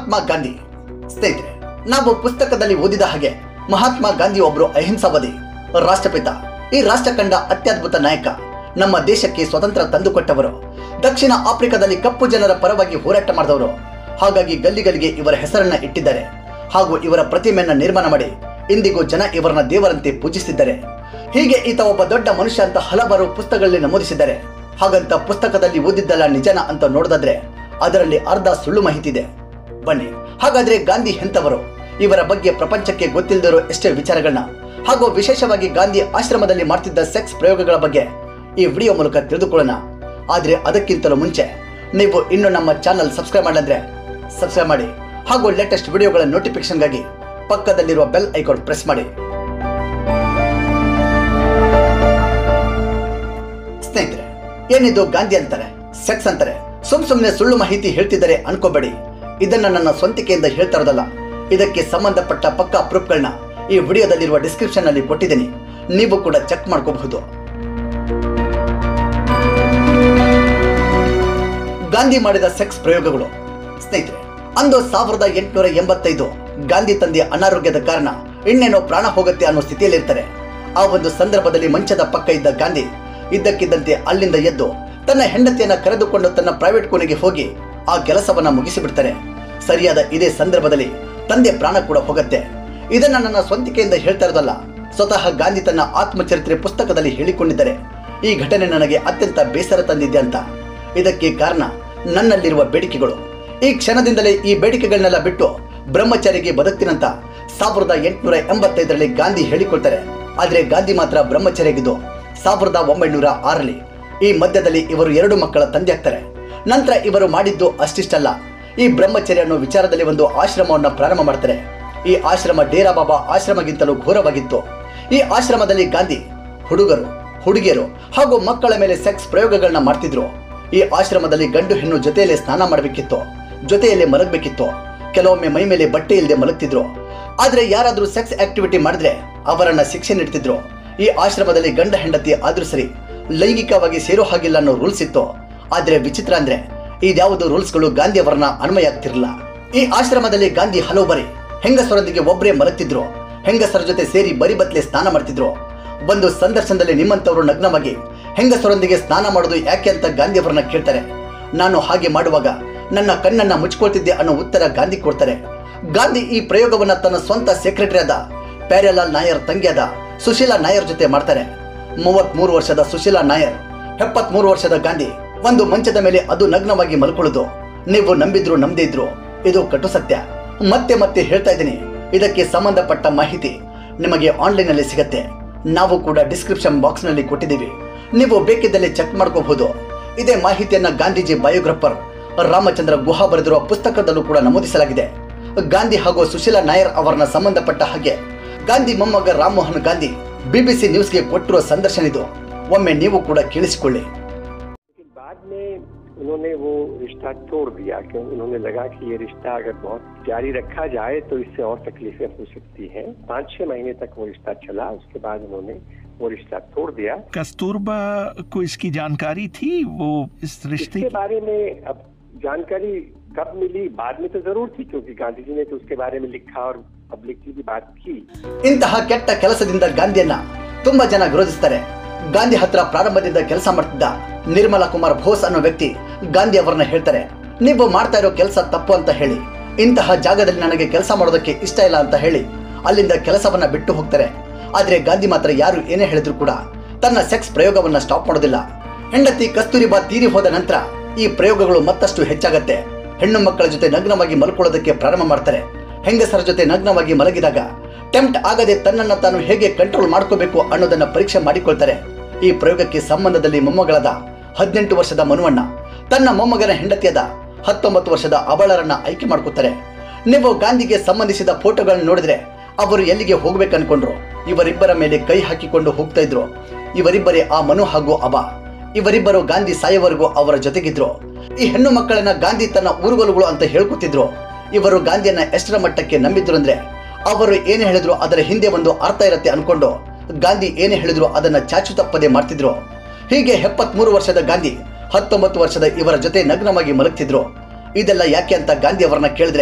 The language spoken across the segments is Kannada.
ಮಹಾತ್ಮ ಗಾಂಧಿ ಸ್ನೇಹಿತರೆ ನಾವು ಪುಸ್ತಕದಲ್ಲಿ ಓದಿದ ಹಾಗೆ ಮಹಾತ್ಮ ಗಾಂಧಿ ಒಬ್ಬರು ಅಹಿಂಸಾವಾದಿ ರಾಷ್ಟ್ರಪಿತ ಈ ರಾಷ್ಟ್ರ ಕಂಡ ಅತ್ಯದ್ಭುತ ನಾಯಕ ನಮ್ಮ ದೇಶಕ್ಕೆ ಸ್ವತಂತ್ರ ತಂದುಕೊಟ್ಟವರು ದಕ್ಷಿಣ ಆಫ್ರಿಕಾದಲ್ಲಿ ಕಪ್ಪು ಜನರ ಪರವಾಗಿ ಹೋರಾಟ ಮಾಡಿದವರು ಹಾಗಾಗಿ ಗಲ್ಲಿಗಲ್ಲಿಗೆ ಇವರ ಹೆಸರನ್ನ ಇಟ್ಟಿದ್ದಾರೆ ಹಾಗೂ ಇವರ ಪ್ರತಿಮೆಯನ್ನ ನಿರ್ಮಾಣ ಮಾಡಿ ಇಂದಿಗೂ ಜನ ಇವರನ್ನ ದೇವರಂತೆ ಪೂಜಿಸಿದ್ದಾರೆ ಹೀಗೆ ಈತ ಒಬ್ಬ ದೊಡ್ಡ ಮನುಷ್ಯ ಅಂತ ಹಲವಾರು ಪುಸ್ತಕಗಳಲ್ಲಿ ನಮೂದಿಸಿದ್ದಾರೆ ಹಾಗಂತ ಪುಸ್ತಕದಲ್ಲಿ ಓದಿದ್ದಲ್ಲ ನಿಜನ ಅಂತ ನೋಡೋದಾದ್ರೆ ಅದರಲ್ಲಿ ಅರ್ಧ ಸುಳ್ಳು ಮಾಹಿತಿ ಇದೆ ಬನ್ನಿ ಹಾಗಾದ್ರೆ ಗಾಂಧಿ ಎಂತವರು ಇವರ ಬಗ್ಗೆ ಪ್ರಪಂಚಕ್ಕೆ ಗೊತ್ತಿಲ್ಲದಿರೋ ಎಷ್ಟೇ ವಿಚಾರಗಳನ್ನ ಹಾಗೂ ವಿಶೇಷವಾಗಿ ಗಾಂಧಿ ಆಶ್ರಮದಲ್ಲಿ ಮಾಡ್ತಿದ್ದ ಸೆಕ್ಸ್ ಪ್ರಯೋಗಗಳ ಬಗ್ಗೆ ಈ ವಿಡಿಯೋ ಮೂಲಕ ತಿಳಿದುಕೊಳ್ಳೋಣ ಆದ್ರೆ ಅದಕ್ಕಿಂತಲೂ ಮುಂಚೆ ನೀವು ಇನ್ನು ನಮ್ಮ ಚಾನಲ್ ಸಬ್ಸ್ಕ್ರೈಬ್ ಮಾಡಂದ್ರೆ ಸಬ್ಸ್ಕ್ರೈಬ್ ಮಾಡಿ ಹಾಗೂ ಲೇಟೆಸ್ಟ್ ವಿಡಿಯೋಗಳ ನೋಟಿಫಿಕೇಶನ್ಗಾಗಿ ಪಕ್ಕದಲ್ಲಿರುವ ಬೆಲ್ ಐಕಾನ್ ಪ್ರೆಸ್ ಮಾಡಿ ಸ್ನೇಹಿತರೆ ಏನಿದು ಗಾಂಧಿ ಅಂತಾರೆ ಸೆಕ್ಸ್ ಅಂತಾರೆ ಸುಮ್ ಸುಮ್ನೆ ಸುಳ್ಳು ಮಾಹಿತಿ ಹೇಳ್ತಿದ್ದಾರೆ ಅನ್ಕೋಬೇಡಿ ಇದನ್ನ ನನ್ನ ಸ್ವಂತಿಕೆಯಿಂದ ಹೇಳ್ತಾ ಇರೋದಲ್ಲ ಇದಕ್ಕೆ ಸಂಬಂಧಪಟ್ಟ ಪಕ್ಕ ಪ್ರೂಫ್ಗಳನ್ನ ಈ ವಿಡಿಯೋದಲ್ಲಿರುವ ಡಿಸ್ಕ್ರಿಪ್ಷನ್ ನಲ್ಲಿ ಕೊಟ್ಟಿದ್ದೀನಿ ನೀವು ಕೂಡ ಚೆಕ್ ಮಾಡ್ಕೋಬಹುದು ಗಾಂಧಿ ಮಾಡಿದ ಸೆಕ್ಸ್ ಪ್ರಯೋಗಗಳು ಸ್ನೇಹಿತರೆ ಅಂದು ಸಾವಿರದ ಎಂಟುನೂರ ಎಂಬತ್ತೈದು ಗಾಂಧಿ ತಂದೆ ಅನಾರೋಗ್ಯದ ಕಾರಣ ಇನ್ನೇನೋ ಪ್ರಾಣ ಹೋಗುತ್ತೆ ಅನ್ನೋ ಸ್ಥಿತಿಯಲ್ಲಿರ್ತಾರೆ ಆ ಒಂದು ಸಂದರ್ಭದಲ್ಲಿ ಮಂಚದ ಪಕ್ಕ ಇದ್ದ ಗಾಂಧಿ ಇದ್ದಕ್ಕಿದ್ದಂತೆ ಅಲ್ಲಿಂದ ಎದ್ದು ತನ್ನ ಹೆಂಡತಿಯನ್ನ ಕರೆದುಕೊಂಡು ತನ್ನ ಪ್ರೈವೇಟ್ ಕೋಣೆಗೆ ಹೋಗಿ ಆ ಕೆಲಸವನ್ನ ಮುಗಿಸಿಬಿಡ್ತಾರೆ ಸರಿಯಾದ ಇದೇ ಸಂದರ್ಭದಲ್ಲಿ ತಂದೆ ಪ್ರಾಣ ಕೂಡ ಹೋಗುತ್ತೆ ಇದನ್ನ ನನ್ನ ಸ್ವಂತಿಕೆಯಿಂದ ಹೇಳ್ತಾ ಇರೋದಲ್ಲ ಸ್ವತಃ ಗಾಂಧಿ ತನ್ನ ಆತ್ಮಚರಿತ್ರೆ ಪುಸ್ತಕದಲ್ಲಿ ಹೇಳಿಕೊಂಡಿದ್ದಾರೆ ಈ ಘಟನೆ ನನಗೆ ಅತ್ಯಂತ ಬೇಸರ ತಂದಿದೆ ಅಂತ ಇದಕ್ಕೆ ಕಾರಣ ನನ್ನಲ್ಲಿರುವ ಬೇಡಿಕೆಗಳು ಈ ಕ್ಷಣದಿಂದಲೇ ಈ ಬೇಡಿಕೆಗಳನ್ನೆಲ್ಲ ಬಿಟ್ಟು ಬ್ರಹ್ಮಚಾರಿಗೆ ಬದುಕ್ತೀನಂತ ಸಾವಿರದ ಎಂಟುನೂರ ಎಂಬತ್ತೈದರಲ್ಲಿ ಗಾಂಧಿ ಹೇಳಿಕೊಳ್ತಾರೆ ಆದ್ರೆ ಗಾಂಧಿ ಮಾತ್ರ ಬ್ರಹ್ಮಚರ್ಯಾಗಿದ್ದು ಸಾವಿರದ ಒಂಬೈನೂರ ಆರರಲ್ಲಿ ಈ ಮಧ್ಯದಲ್ಲಿ ಇವರು ಎರಡು ಮಕ್ಕಳ ತಂದೆ ಆಗ್ತಾರೆ ನಂತರ ಇವರು ಮಾಡಿದ್ದು ಅಷ್ಟಿಷ್ಟಲ್ಲ ಈ ಬ್ರಹ್ಮಚರ್ಯ ಅನ್ನೋ ವಿಚಾರದಲ್ಲಿ ಒಂದು ಆಶ್ರಮವನ್ನು ಪ್ರಾರಂಭ ಮಾಡ್ತಾರೆ ಈ ಆಶ್ರಮ ಡೇರಾ ಬಾಬಾ ಆಶ್ರಮಗಿಂತಲೂ ಘೋರವಾಗಿತ್ತು ಈ ಆಶ್ರಮದಲ್ಲಿ ಗಾಂಧಿ ಹುಡುಗರು ಹುಡುಗಿಯರು ಹಾಗೂ ಮಕ್ಕಳ ಮೇಲೆ ಸೆಕ್ಸ್ ಪ್ರಯೋಗಗಳನ್ನ ಮಾಡ್ತಿದ್ರು ಈ ಆಶ್ರಮದಲ್ಲಿ ಗಂಡು ಹೆಣ್ಣು ಜೊತೆಯಲ್ಲೇ ಸ್ನಾನ ಮಾಡಬೇಕಿತ್ತು ಜೊತೆಯಲ್ಲೇ ಮಲಗಬೇಕಿತ್ತು ಕೆಲವೊಮ್ಮೆ ಮೈ ಮೇಲೆ ಬಟ್ಟೆ ಇಲ್ಲದೆ ಮಲಗ್ತಿದ್ರು ಆದ್ರೆ ಯಾರಾದ್ರೂ ಸೆಕ್ಸ್ ಆಕ್ಟಿವಿಟಿ ಮಾಡಿದ್ರೆ ಅವರನ್ನ ಶಿಕ್ಷೆ ನೀಡ್ತಿದ್ರು ಈ ಆಶ್ರಮದಲ್ಲಿ ಗಂಡ ಹೆಂಡತಿ ಆದ್ರೂ ಸರಿ ಲೈಂಗಿಕವಾಗಿ ಸೇರೋ ಹಾಗಿಲ್ಲ ಅನ್ನೋ ರೂಲ್ಸ್ ಇತ್ತು ಆದ್ರೆ ವಿಚಿತ್ರ ಅಂದ್ರೆ ಇದ್ಯಾವುದು ರೂಲ್ಸ್ಗಳು ಗಾಂಧಿ ಅವರನ್ನ ಅನ್ವಯ ಆಗ್ತಿರಲಿಲ್ಲ ಈ ಆಶ್ರಮದಲ್ಲಿ ಗಾಂಧಿ ಹಲವು ಬಾರಿ ಹೆಂಗಸರೊಂದಿಗೆ ಒಬ್ಬರೇ ಮಲಗ್ತಿದ್ರು ಹೆಂಗಸರ ಜೊತೆ ಸೇರಿ ಬರಿ ಬತ್ಲೆ ಸ್ನಾನ ಮಾಡ್ತಿದ್ರು ಒಂದು ಸಂದರ್ಶನದಲ್ಲಿ ನಿಮ್ಮಂತವರು ನಗ್ನವಾಗಿ ಹೆಂಗಸರೊಂದಿಗೆ ಸ್ನಾನ ಮಾಡೋದು ಯಾಕೆ ಅಂತ ಗಾಂಧಿ ಅವರನ್ನ ಕೇಳ್ತಾರೆ ನಾನು ಹಾಗೆ ಮಾಡುವಾಗ ನನ್ನ ಕಣ್ಣನ್ನ ಮುಚ್ಕೊಳ್ತಿದ್ದೆ ಅನ್ನೋ ಉತ್ತರ ಗಾಂಧಿ ಕೊಡ್ತಾರೆ ಗಾಂಧಿ ಈ ಪ್ರಯೋಗವನ್ನ ತನ್ನ ಸ್ವಂತ ಸೆಕ್ರೆಟರಿ ಆದ ಪ್ಯಾರಿಲಾಲ್ ನಾಯರ್ ತಂಗಿಯಾದ ಸುಶೀಲಾ ನಾಯರ್ ಜೊತೆ ಮಾಡ್ತಾರೆ ಮೂವತ್ಮೂರು ವರ್ಷದ ಸುಶೀಲಾ ನಾಯರ್ ಎಪ್ಪತ್ಮೂರು ವರ್ಷದ ಗಾಂಧಿ ಒಂದು ಮಂಚದ ಮೇಲೆ ಅದು ನಗ್ನವಾಗಿ ಮಲ್ಕೊಳ್ಳೋದು ನೀವು ನಂಬಿದ್ರು ನಂಬದೇ ಇದ್ರು ಇದು ಕಟು ಸತ್ಯ ಮತ್ತೆ ಮತ್ತೆ ಹೇಳ್ತಾ ಇದ್ದೀನಿ ಇದಕ್ಕೆ ಸಂಬಂಧಪಟ್ಟ ಮಾಹಿತಿ ನಿಮಗೆ ಆನ್ಲೈನ್ ಅಲ್ಲಿ ಸಿಗತ್ತೆ ನಾವು ಕೂಡ ಡಿಸ್ಕ್ರಿಪ್ಷನ್ ಬಾಕ್ಸ್ ನಲ್ಲಿ ಕೊಟ್ಟಿದ್ದೀವಿ ನೀವು ಬೇಕಿದ್ದಲ್ಲಿ ಚೆಕ್ ಮಾಡ್ಕೋಬಹುದು ಇದೇ ಮಾಹಿತಿಯನ್ನ ಗಾಂಧೀಜಿ ಬಯೋಗ್ರಫರ್ ರಾಮಚಂದ್ರ ಗುಹಾ ಬರೆದಿರುವ ಪುಸ್ತಕದಲ್ಲೂ ಕೂಡ ನಮೂದಿಸಲಾಗಿದೆ ಗಾಂಧಿ ಹಾಗೂ ಸುಶೀಲಾ ನಾಯರ್ ಅವರನ್ನ ಸಂಬಂಧಪಟ್ಟ ಹಾಗೆ ಗಾಂಧಿ ಮೊಮ್ಮಗ ರಾಮಮೋಹನ್ ಗಾಂಧಿ ಬಿಬಿಸಿ ನ್ಯೂಸ್ಗೆ ಕೊಟ್ಟಿರುವ ಸಂದರ್ಶನ ಇದು ಒಮ್ಮೆ ನೀವು ಕೂಡ ಕೇಳಿಸಿಕೊಳ್ಳಿ लेकिन बाद में उन्होंने वो रिश्ता तोड़ दिया क्योंकि उन्होंने लगा कि ये रिश्ता अगर बहुत जारी रखा जाए तो इससे और तकलीफें हो सकती हैं पाँच छह महीने तक वो रिश्ता चला उसके बाद उन्होंने वो रिश्ता तोड़ दिया कस्तूरबा को इसकी जानकारी थी वो इस रिश्ते इसके की बारे में अब जानकारी कब मिली बाद में तो जरूर थी क्योंकि गांधी जी ने तो उसके बारे में लिखा और पब्लिक की भी बात की ಇಂತಹ ಕೆಟ್ಟ ಕೆಲಸದಿಂದ ಗಾಂಧಿಯನ್ನ ತುಂಬಾ ಜನ ವಿರೋಧಿಸ್ತಾರೆ ಗಾಂಧಿ ಹತ್ರ ಪ್ರಾರಂಭದಿಂದ ಕೆಲಸ ಮಾಡ್ತಿದ್ದ ನಿರ್ಮಲಾ ಕುಮಾರ್ ಬೋಸ್ ಅನ್ನೋ ವ್ಯಕ್ತಿ ಗಾಂಧಿ ಅವರನ್ನ ಹೇಳ್ತಾರೆ ನೀವು ಮಾಡ್ತಾ ಇರೋ ಕೆಲಸ ತಪ್ಪು ಅಂತ ಹೇಳಿ ಇಂತಹ ಜಾಗದಲ್ಲಿ ನನಗೆ ಕೆಲಸ ಮಾಡೋದಕ್ಕೆ ಇಷ್ಟ ಇಲ್ಲ ಅಂತ ಹೇಳಿ ಅಲ್ಲಿಂದ ಕೆಲಸವನ್ನ ಬಿಟ್ಟು ಹೋಗ್ತಾರೆ ಆದ್ರೆ ಗಾಂಧಿ ಮಾತ್ರ ಯಾರು ಏನೇ ಹೇಳಿದ್ರು ಕೂಡ ತನ್ನ ಸೆಕ್ಸ್ ಪ್ರಯೋಗವನ್ನ ಸ್ಟಾಪ್ ಮಾಡೋದಿಲ್ಲ ಹೆಂಡತಿ ಕಸ್ತೂರಿಬಾ ತೀರಿ ಹೋದ ನಂತರ ಈ ಪ್ರಯೋಗಗಳು ಮತ್ತಷ್ಟು ಹೆಚ್ಚಾಗತ್ತೆ ಹೆಣ್ಣು ಮಕ್ಕಳ ಜೊತೆ ನಗ್ನವಾಗಿ ಮಲ್ಕೊಳ್ಳೋದಕ್ಕೆ ಪ್ರಾರಂಭ ಮಾಡ್ತಾರೆ ಹೆಂಗಸರ ಜೊತೆ ನಗ್ನವಾಗಿ ಮಲಗಿದಾಗ ಟೆಂಪ್ಟ್ ಆಗದೆ ತನ್ನನ್ನು ತಾನು ಹೇಗೆ ಕಂಟ್ರೋಲ್ ಮಾಡ್ಕೋಬೇಕು ಅನ್ನೋದನ್ನ ಪರೀಕ್ಷೆ ಮಾಡಿಕೊಳ್ತಾರೆ ಈ ಪ್ರಯೋಗಕ್ಕೆ ಸಂಬಂಧದಲ್ಲಿ ಮೊಮ್ಮಗಳಾದ ಹದಿನೆಂಟು ವರ್ಷದ ಮನುವಣ್ಣ ತನ್ನ ಮೊಮ್ಮಗನ ಹೆಂಡತಿಯಾದ ಹತ್ತೊಂಬತ್ತು ವರ್ಷದ ಅಬಳರನ್ನ ಆಯ್ಕೆ ಮಾಡ್ಕೋತಾರೆ ನೀವು ಗಾಂಧಿಗೆ ಸಂಬಂಧಿಸಿದ ಫೋಟೋಗಳನ್ನು ನೋಡಿದ್ರೆ ಅವರು ಎಲ್ಲಿಗೆ ಹೋಗ್ಬೇಕು ಅನ್ಕೊಂಡ್ರು ಇವರಿಬ್ಬರ ಮೇಲೆ ಕೈ ಹಾಕಿಕೊಂಡು ಹೋಗ್ತಾ ಇದ್ರು ಇವರಿಬ್ಬರೇ ಆ ಮನು ಹಾಗೂ ಅಬ ಇವರಿಬ್ಬರು ಗಾಂಧಿ ಸಾಯವರೆಗೂ ಅವರ ಜೊತೆಗಿದ್ರು ಈ ಹೆಣ್ಣು ಮಕ್ಕಳನ್ನ ಗಾಂಧಿ ತನ್ನ ಊರುಗೋಲುಗಳು ಅಂತ ಹೇಳ್ಕೊತಿದ್ರು ಇವರು ಗಾಂಧಿಯನ್ನ ಎಷ್ಟರ ಮಟ್ಟಕ್ಕೆ ನಂಬಿದ್ರು ಅಂದ್ರೆ ಅವರು ಏನೇ ಹೇಳಿದ್ರು ಅದರ ಹಿಂದೆ ಒಂದು ಅರ್ಥ ಇರತ್ತೆ ಅನ್ಕೊಂಡು ಗಾಂಧಿ ಏನೇ ಹೇಳಿದ್ರು ಅದನ್ನ ಚಾಚು ತಪ್ಪದೆ ಮಾಡ್ತಿದ್ರು ಹೀಗೆ ಎಪ್ಪತ್ಮೂರು ವರ್ಷದ ಗಾಂಧಿ ಹತ್ತೊಂಬತ್ತು ವರ್ಷದ ಇವರ ಜೊತೆ ನಗ್ನವಾಗಿ ಮಲಗ್ತಿದ್ರು ಇದೆಲ್ಲ ಯಾಕೆ ಅಂತ ಗಾಂಧಿ ಅವರನ್ನ ಕೇಳಿದ್ರೆ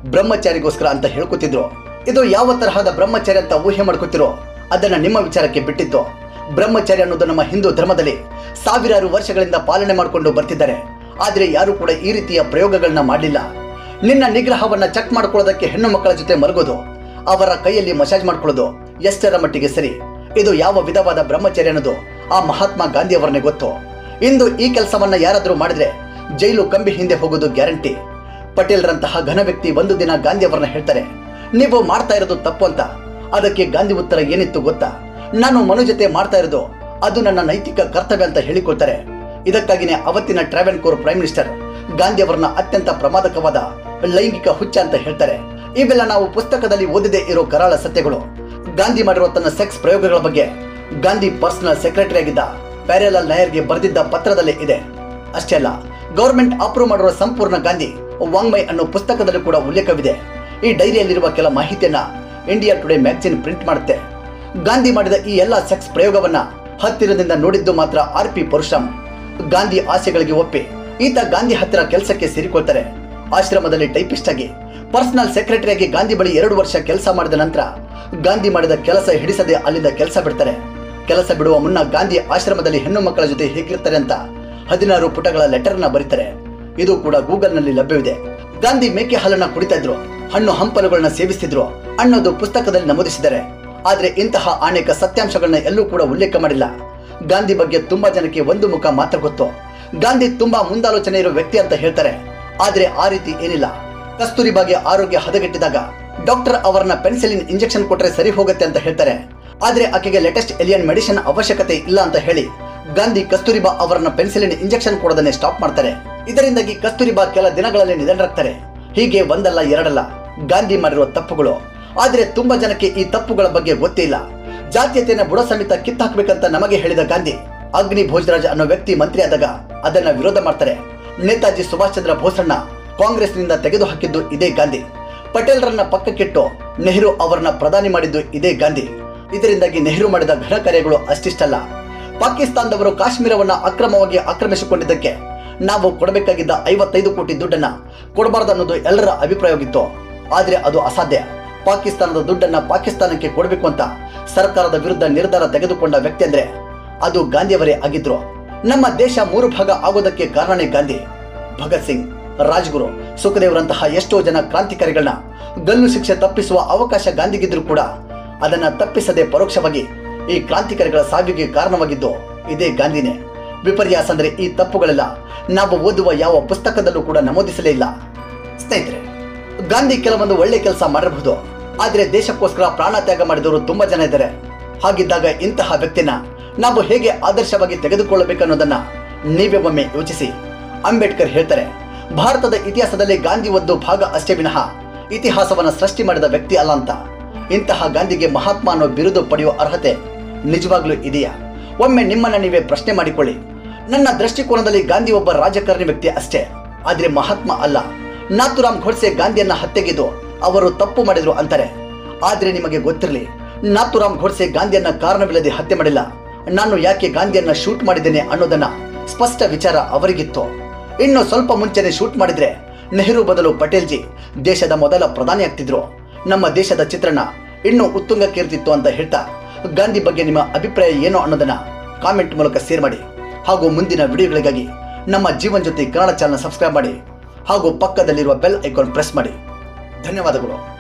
ಬ್ರಹ್ಮಚಾರಿಗೋಸ್ಕರ ಅಂತ ಹೇಳ್ಕೊತಿದ್ರು ಇದು ಯಾವ ತರಹದ ಬ್ರಹ್ಮಚಾರಿ ಅಂತ ಊಹೆ ಮಾಡ್ಕೊತಿರೋ ಅದನ್ನ ನಿಮ್ಮ ವಿಚಾರಕ್ಕೆ ಬಿಟ್ಟಿದ್ದು ಬ್ರಹ್ಮಚಾರಿ ಅನ್ನೋದು ನಮ್ಮ ಹಿಂದೂ ಧರ್ಮದಲ್ಲಿ ಸಾವಿರಾರು ವರ್ಷಗಳಿಂದ ಪಾಲನೆ ಮಾಡಿಕೊಂಡು ಬರ್ತಿದ್ದಾರೆ ಆದ್ರೆ ಯಾರು ಕೂಡ ಈ ರೀತಿಯ ಪ್ರಯೋಗಗಳನ್ನ ಮಾಡಲಿಲ್ಲ ನಿನ್ನ ನಿಗ್ರಹವನ್ನ ಚೆಕ್ ಮಾಡ್ಕೊಳ್ಳೋದಕ್ಕೆ ಹೆಣ್ಣು ಮಕ್ಕಳ ಜೊತೆ ಮಲಗೋದು ಅವರ ಕೈಯಲ್ಲಿ ಮಸಾಜ್ ಮಾಡ್ಕೊಳ್ಳೋದು ಎಷ್ಟರ ಮಟ್ಟಿಗೆ ಸರಿ ಇದು ಯಾವ ವಿಧವಾದ ಬ್ರಹ್ಮಚರ್ಯ ಅನ್ನೋದು ಆ ಮಹಾತ್ಮ ಗಾಂಧಿ ಅವರನ್ನೇ ಗೊತ್ತು ಇಂದು ಈ ಕೆಲಸವನ್ನ ಯಾರಾದರೂ ಮಾಡಿದ್ರೆ ಜೈಲು ಕಂಬಿ ಹಿಂದೆ ಹೋಗೋದು ಗ್ಯಾರಂಟಿ ಪಟೇಲ್ರಂತಹ ಘನ ವ್ಯಕ್ತಿ ಒಂದು ದಿನ ಗಾಂಧಿ ಅವರನ್ನ ಹೇಳ್ತಾರೆ ನೀವು ಮಾಡ್ತಾ ಇರೋದು ತಪ್ಪು ಅಂತ ಅದಕ್ಕೆ ಗಾಂಧಿ ಉತ್ತರ ಏನಿತ್ತು ಗೊತ್ತಾ ನಾನು ಮನು ಜೊತೆ ಮಾಡ್ತಾ ಇರೋದು ಅದು ನನ್ನ ನೈತಿಕ ಕರ್ತವ್ಯ ಅಂತ ಹೇಳಿಕೊಳ್ತಾರೆ ಇದಕ್ಕಾಗಿನೇ ಅವತ್ತಿನ ಟ್ರಾವೆನ್ಕೋರ್ ಪ್ರೈಮ್ ಮಿನಿಸ್ಟರ್ ಗಾಂಧಿ ಅವರನ್ನ ಅತ್ಯಂತ ಪ್ರಮಾದಕವಾದ ಲೈಂಗಿಕ ಹುಚ್ಚ ಅಂತ ಹೇಳ್ತಾರೆ ಇವೆಲ್ಲ ನಾವು ಪುಸ್ತಕದಲ್ಲಿ ಓದಿದೆ ಇರೋ ಕರಾಳ ಸತ್ಯಗಳು ಗಾಂಧಿ ಮಾಡಿರುವ ತನ್ನ ಸೆಕ್ಸ್ ಪ್ರಯೋಗಗಳ ಬಗ್ಗೆ ಗಾಂಧಿ ಪರ್ಸನಲ್ ಸೆಕ್ರೆಟರಿ ಆಗಿದ್ದ ಪ್ಯಾರೇಲಾಲ್ ನಾಯರ್ಗೆ ಬರೆದಿದ್ದ ಪತ್ರದಲ್ಲೇ ಇದೆ ಅಷ್ಟೇ ಅಲ್ಲ ಗೌರ್ಮೆಂಟ್ ಅಪ್ರೂವ್ ಮಾಡಿರುವ ಸಂಪೂರ್ಣ ಗಾಂಧಿ ವಾಂಗ್ಮೈ ಅನ್ನೋ ಪುಸ್ತಕದಲ್ಲೂ ಕೂಡ ಉಲ್ಲೇಖವಿದೆ ಈ ಡೈರಿಯಲ್ಲಿರುವ ಕೆಲ ಮಾಹಿತಿಯನ್ನ ಇಂಡಿಯಾ ಟುಡೇ ಮ್ಯಾಗಜಿನ್ ಪ್ರಿಂಟ್ ಮಾಡುತ್ತೆ ಗಾಂಧಿ ಮಾಡಿದ ಈ ಎಲ್ಲ ಸೆಕ್ಸ್ ಪ್ರಯೋಗವನ್ನ ಹತ್ತಿರದಿಂದ ನೋಡಿದ್ದು ಮಾತ್ರ ಆರ್ ಪಿ ಪರಶುರಾಮ್ ಗಾಂಧಿ ಆಸೆಗಳಿಗೆ ಒಪ್ಪಿ ಈತ ಗಾಂಧಿ ಹತ್ತಿರ ಕೆಲಸಕ್ಕೆ ಸೇರಿಕೊಳ್ತಾರೆ ಆಶ್ರಮದಲ್ಲಿ ಟೈಪಿಸ್ಟ್ ಆಗಿ ಪರ್ಸನಲ್ ಸೆಕ್ರೆಟರಿಯಾಗಿ ಗಾಂಧಿ ಬಳಿ ಎರಡು ವರ್ಷ ಕೆಲಸ ಮಾಡಿದ ನಂತರ ಗಾಂಧಿ ಮಾಡಿದ ಕೆಲಸ ಹಿಡಿಸದೆ ಅಲ್ಲಿಂದ ಕೆಲಸ ಬಿಡ್ತಾರೆ ಕೆಲಸ ಬಿಡುವ ಮುನ್ನ ಗಾಂಧಿ ಆಶ್ರಮದಲ್ಲಿ ಹೆಣ್ಣು ಮಕ್ಕಳ ಜೊತೆ ಹೇಗಿರ್ತಾರೆ ಅಂತ ಹದಿನಾರು ಪುಟಗಳ ಲೆಟರ್ನ ಬರೀತಾರೆ ಇದು ಕೂಡ ಗೂಗಲ್ನಲ್ಲಿ ಲಭ್ಯವಿದೆ ಗಾಂಧಿ ಮೇಕೆ ಹಾಲನ್ನ ಕುಡಿತಾ ಇದ್ರು ಹಣ್ಣು ಹಂಪಲುಗಳನ್ನ ಸೇವಿಸ್ತಿದ್ರು ಅನ್ನೋದು ಪುಸ್ತಕದಲ್ಲಿ ನಮೂದಿಸಿದ್ದಾರೆ ಆದ್ರೆ ಇಂತಹ ಅನೇಕ ಸತ್ಯಾಂಶಗಳನ್ನ ಎಲ್ಲೂ ಕೂಡ ಉಲ್ಲೇಖ ಮಾಡಿಲ್ಲ ಗಾಂಧಿ ಬಗ್ಗೆ ತುಂಬಾ ಜನಕ್ಕೆ ಒಂದು ಮುಖ ಮಾತ್ರ ಗೊತ್ತು ಗಾಂಧಿ ತುಂಬಾ ಮುಂದಾಲೋಚನೆ ಇರೋ ವ್ಯಕ್ತಿ ಅಂತ ಹೇಳ್ತಾರೆ ಆದ್ರೆ ಆ ರೀತಿ ಏನಿಲ್ಲ ಕಸ್ತೂರಿಬಾಗೆ ಆರೋಗ್ಯ ಹದಗೆಟ್ಟಿದಾಗ ಡಾಕ್ಟರ್ ಅವರನ್ನ ಪೆನ್ಸಿಲಿನ್ ಇಂಜೆಕ್ಷನ್ ಕೊಟ್ರೆ ಸರಿ ಹೋಗುತ್ತೆ ಅಂತ ಹೇಳ್ತಾರೆ ಆದ್ರೆ ಆಕೆಗೆ ಲೇಟೆಸ್ಟ್ ಎಲಿಯನ್ ಮೆಡಿಸಿನ್ ಅವಶ್ಯಕತೆ ಇಲ್ಲ ಅಂತ ಹೇಳಿ ಗಾಂಧಿ ಕಸ್ತೂರಿಬಾ ಅವರನ್ನ ಪೆನ್ಸಿಲಿನ್ ಇಂಜೆಕ್ಷನ್ ಕೊಡೋದನ್ನೇ ಸ್ಟಾಪ್ ಮಾಡ್ತಾರೆ ಇದರಿಂದಾಗಿ ಕಸ್ತೂರಿಬಾ ಕೆಲ ದಿನಗಳಲ್ಲಿ ನಿಧನರಾಗ್ತಾರೆ ಹೀಗೆ ಒಂದಲ್ಲ ಎರಡಲ್ಲ ಗಾಂಧಿ ಮಾಡಿರುವ ತಪ್ಪುಗಳು ಆದ್ರೆ ತುಂಬಾ ಜನಕ್ಕೆ ಈ ತಪ್ಪುಗಳ ಬಗ್ಗೆ ಗೊತ್ತೇ ಇಲ್ಲ ಜಾತೀಯತೆಯನ್ನ ಬುಡ ಸಮೇತ ಕಿತ್ತಾಕ್ಬೇಕಂತ ನಮಗೆ ಹೇಳಿದ ಗಾಂಧಿ ಅಗ್ನಿ ಭೋಜರಾಜ್ ಅನ್ನೋ ವ್ಯಕ್ತಿ ಮಂತ್ರಿ ಆದಾಗ ಅದನ್ನ ವಿರೋಧ ಮಾಡ್ತಾರೆ ನೇತಾಜಿ ಸುಭಾಷ್ ಚಂದ್ರ ಬೋಸಣ್ಣ ಕಾಂಗ್ರೆಸ್ನಿಂದ ತೆಗೆದು ಹಾಕಿದ್ದು ಇದೇ ಗಾಂಧಿ ಪಟೇಲ್ರನ್ನ ಪಕ್ಕಕ್ಕಿಟ್ಟು ನೆಹರು ಅವರನ್ನ ಪ್ರಧಾನಿ ಮಾಡಿದ್ದು ಇದೇ ಗಾಂಧಿ ಇದರಿಂದಾಗಿ ನೆಹರು ಮಾಡಿದ ಘನ ಕಾರ್ಯಗಳು ಅಷ್ಟಿಷ್ಟಲ್ಲ ಪಾಕಿಸ್ತಾನದವರು ಕಾಶ್ಮೀರವನ್ನ ಅಕ್ರಮವಾಗಿ ಆಕ್ರಮಿಸಿಕೊಂಡಿದ್ದಕ್ಕೆ ನಾವು ಕೊಡಬೇಕಾಗಿದ್ದ ಐವತ್ತೈದು ಕೋಟಿ ದುಡ್ಡನ್ನ ಕೊಡಬಾರದು ಅನ್ನೋದು ಎಲ್ಲರ ಅಭಿಪ್ರಾಯವಾಗಿತ್ತು ಆದ್ರೆ ಅದು ಅಸಾಧ್ಯ ಪಾಕಿಸ್ತಾನದ ದುಡ್ಡನ್ನ ಪಾಕಿಸ್ತಾನಕ್ಕೆ ಕೊಡಬೇಕು ಅಂತ ಸರ್ಕಾರದ ವಿರುದ್ಧ ನಿರ್ಧಾರ ತೆಗೆದುಕೊಂಡ ವ್ಯಕ್ತಿ ಅಂದ್ರೆ ಅದು ಗಾಂಧಿಯವರೇ ಆಗಿದ್ರು ನಮ್ಮ ದೇಶ ಮೂರು ಭಾಗ ಆಗೋದಕ್ಕೆ ಕಾರಣನೇ ಗಾಂಧಿ ಭಗತ್ ಸಿಂಗ್ ರಾಜ್ಗುರು ಸುಖದೇವರಂತಹ ಎಷ್ಟೋ ಜನ ಕ್ರಾಂತಿಕಾರಿಗಳನ್ನ ಗಲ್ಲು ಶಿಕ್ಷೆ ತಪ್ಪಿಸುವ ಅವಕಾಶ ಗಾಂಧಿಗಿದ್ರು ಕೂಡ ಅದನ್ನ ತಪ್ಪಿಸದೆ ಪರೋಕ್ಷವಾಗಿ ಈ ಕ್ರಾಂತಿಕಾರಿಗಳ ಸಾವಿಗೆ ಕಾರಣವಾಗಿದ್ದು ಇದೇ ಗಾಂಧಿನೇ ವಿಪರ್ಯಾಸ ಅಂದ್ರೆ ಈ ತಪ್ಪುಗಳೆಲ್ಲ ನಾವು ಓದುವ ಯಾವ ಪುಸ್ತಕದಲ್ಲೂ ಕೂಡ ನಮೂದಿಸಲೇ ಇಲ್ಲ ಸ್ನೇಹಿತರೆ ಗಾಂಧಿ ಕೆಲವೊಂದು ಒಳ್ಳೆ ಕೆಲಸ ಮಾಡಿರಬಹುದು ಆದ್ರೆ ದೇಶಕ್ಕೋಸ್ಕರ ಪ್ರಾಣ ತ್ಯಾಗ ಮಾಡಿದವರು ತುಂಬಾ ಜನ ಇದ್ದಾರೆ ಹಾಗಿದ್ದಾಗ ಇಂತಹ ವ್ಯಕ್ತಿನ ನಾವು ಹೇಗೆ ಆದರ್ಶವಾಗಿ ತೆಗೆದುಕೊಳ್ಳಬೇಕನ್ನೋದನ್ನ ನೀವೇ ಒಮ್ಮೆ ಯೋಚಿಸಿ ಅಂಬೇಡ್ಕರ್ ಹೇಳ್ತಾರೆ ಭಾರತದ ಇತಿಹಾಸದಲ್ಲಿ ಗಾಂಧಿ ಒಂದು ಭಾಗ ಅಷ್ಟೇ ವಿನಃ ಇತಿಹಾಸವನ್ನ ಸೃಷ್ಟಿ ಮಾಡಿದ ವ್ಯಕ್ತಿ ಅಲ್ಲ ಅಂತ ಇಂತಹ ಗಾಂಧಿಗೆ ಮಹಾತ್ಮ ಅನ್ನೋ ಬಿರುದು ಪಡೆಯುವ ಅರ್ಹತೆ ನಿಜವಾಗ್ಲೂ ಇದೆಯಾ ಒಮ್ಮೆ ನಿಮ್ಮನ್ನ ನೀವೇ ಪ್ರಶ್ನೆ ಮಾಡಿಕೊಳ್ಳಿ ನನ್ನ ದೃಷ್ಟಿಕೋನದಲ್ಲಿ ಗಾಂಧಿ ಒಬ್ಬ ರಾಜಕಾರಣಿ ವ್ಯಕ್ತಿ ಅಷ್ಟೇ ಆದ್ರೆ ಮಹಾತ್ಮ ಅಲ್ಲ ನಾಥುರಾಮ್ ಘೋಡ್ಸೆ ಗಾಂಧಿಯನ್ನ ಹತ್ಯೆಗಿದ್ದು ಅವರು ತಪ್ಪು ಮಾಡಿದ್ರು ಅಂತಾರೆ ಆದ್ರೆ ನಿಮಗೆ ಗೊತ್ತಿರಲಿ ನಾಥುರಾಮ್ ಘೋಡ್ಸೆ ಗಾಂಧಿಯನ್ನ ಕಾರಣವಿಲ್ಲದೆ ಹತ್ಯೆ ಮಾಡಿಲ್ಲ ನಾನು ಯಾಕೆ ಗಾಂಧಿಯನ್ನ ಶೂಟ್ ಮಾಡಿದ್ದೇನೆ ಅನ್ನೋದನ್ನ ಸ್ಪಷ್ಟ ವಿಚಾರ ಅವರಿಗಿತ್ತು ಇನ್ನು ಸ್ವಲ್ಪ ಮುಂಚೆನೆ ಶೂಟ್ ಮಾಡಿದ್ರೆ ನೆಹರು ಬದಲು ಪಟೇಲ್ಜಿ ದೇಶದ ಮೊದಲ ಪ್ರಧಾನಿ ಆಗ್ತಿದ್ರು ನಮ್ಮ ದೇಶದ ಚಿತ್ರಣ ಇನ್ನೂ ಉತ್ತುಂಗಕ್ಕೇರ್ತಿತ್ತು ಅಂತ ಹೇಳ್ತಾ ಗಾಂಧಿ ಬಗ್ಗೆ ನಿಮ್ಮ ಅಭಿಪ್ರಾಯ ಏನು ಅನ್ನೋದನ್ನ ಕಾಮೆಂಟ್ ಮೂಲಕ ಶೇರ್ ಮಾಡಿ ಹಾಗೂ ಮುಂದಿನ ವಿಡಿಯೋಗಳಿಗಾಗಿ ನಮ್ಮ ಜೀವನ್ ಜೊತೆ ಕನ್ನಡ ಚಾನಲ್ ಸಬ್ಸ್ಕ್ರೈಬ್ ಮಾಡಿ ಹಾಗೂ ಪಕ್ಕದಲ್ಲಿರುವ ಬೆಲ್ ಐಕಾನ್ ಪ್ರೆಸ್ ಮಾಡಿ ಧನ್ಯವಾದಗಳು